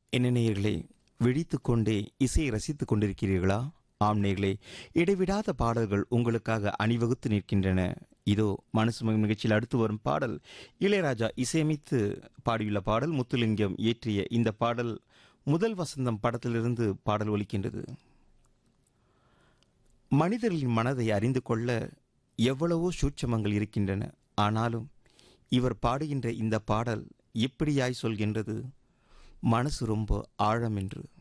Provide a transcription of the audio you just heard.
என்ன நேயர்களே விழித்துக் கொண்டே இசையை ரசித்துக் கொண்டிருக்கிறீர்களா ஆம் நேயர்களே இடைவிடாத பாடல்கள் உங்களுக்காக அணிவகுத்து நிற்கின்றன இதோ மனசு மகிழ் நிகழ்ச்சியில் அடுத்து வரும் பாடல் இளையராஜா இசையமைத்து பாடியுள்ள பாடல் முத்துலிங்கம் இயற்றிய இந்த பாடல் முதல் வசந்தம் படத்திலிருந்து பாடல் ஒலிக்கின்றது மனிதர்களின் மனதை அறிந்து கொள்ள எவ்வளவோ சூட்சமங்கள் இருக்கின்றன ஆனாலும் இவர் பாடுகின்ற இந்த பாடல் எப்படியாய் சொல்கின்றது மனசு ரொம்ப ஆழம் என்று